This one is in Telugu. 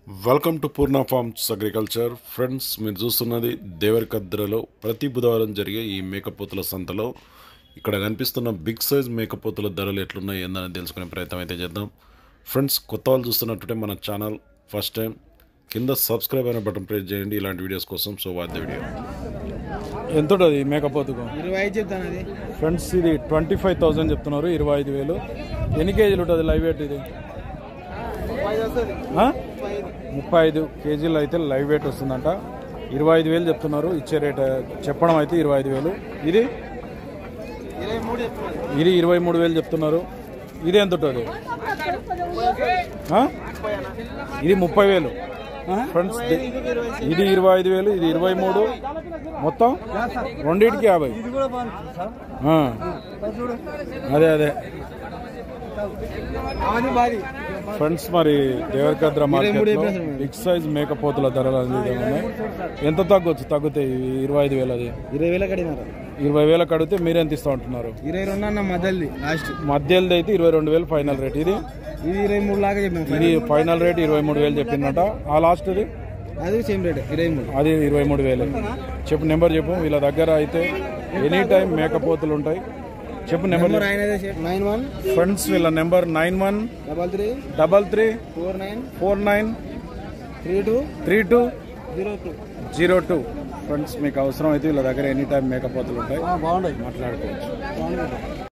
Welcome to Purna farms agriculture friends మీరు చూస్తున్నది దేవరికద్రలో ప్రతి బుధవారం జరిగే ఈ మేకపోతుల సంతలో ఇక్కడ కనిపిస్తున్న బిగ్ సైజ్ మేకపోతుల ధరలు ఎట్లున్నాయి ఏందని తెలుసుకునే ప్రయత్నం అయితే చేద్దాం ఫ్రెండ్స్ కొత్త వాళ్ళు చూస్తున్నట్టుంటే మన ఛానల్ ఫస్ట్ టైం కింద సబ్స్క్రైబ్ అయిన బటన్ ప్రెస్ చేయండి ఇలాంటి వీడియోస్ కోసం సో వాద్య వీడియో ఎంత ఉంటుంది మేకపోతుకు ఇరవై ఐదు చెప్తాను అది ఫ్రెండ్స్ ఇది ట్వంటీ ఫైవ్ థౌసండ్ చెప్తున్నారు ఇరవై ఐదు వేలు ఎన్ని కేజీలు ఉంటుంది లైవ్ వెయిట్ ఇది ఆ? ముప్పై ఐదు కేజీలు అయితే లైవ్ వెయిట్ వస్తుందంట ఇరవై ఐదు వేలు చెప్తున్నారు ఇచ్చే రేట్ చెప్పడం అయితే ఇరవై ఐదు వేలు ఇది ఇరవై మూడు చెప్తున్నాను ఇది ఇరవై మూడు వేలు చెప్తున్నారు ఇది ఎంత ఉంటుంది ఆ? ఇది ముప్పై వేలు ఫ్రెండ్స్ ది- ఇది ఇరవై ఐదు వేలు ఇది ఇరవై మూడు మొత్తం రెండింటికి యాభై ఇది కూడా బాగుంది సార్ ఆ. అదే అదే అది బాది ఫ్రెండ్స్ మరి దేవరకద్ర మార్కెట్ మూడు లో చెప్పేసారు బిగ్ సైజ్ మేకపోతుల ధరలు అనేది ఉన్నాయి ఎంత తగ్గొచ్చు తగ్గుతాయి ఈ ఇరవై ఐదు వేలు అది ఇరవై వేలకు అడిగినారు ఇరవై వేలకు అడిగితే మీరెంత ఇస్తా ఉంటున్నారు ఇరవై రెండు అన్న మధ్యది లాస్ట్ మధ్యలో అయితే ఇరవై రెండు వేలు ఫైనల్ రేట్ ఇది ఇది ఇరవై మూడు లాగా చెప్పాను ఇది ఫైనల్ రేట్ ఇరవై మూడు వేలు చెప్పిందట ఆ లాస్ట్ ఇది అది సేమ్ రేట్ ఇరవై మూడు అది ఇరవై మూడు వేలు చెప్పు నెంబర్ చెప్పు వీళ్ళ దగ్గర అయితే ఎనీ టైం మేకపోతులు ఉంటాయి చెప్పు నెంబర్ నెంబర్ ఆయన నైన్ వన్ ఫ్రెండ్స్ వీళ్ళ number nine one double three double three four nine four nine three two three two zero two zero two friends మీకు అవసరం అయితే వీళ్ళ దగ్గర ఎనీ టైం మేకపోతులు ఉంటాయి బాగుండదు మాట్లాడుకోవచ్చు బాగుండదు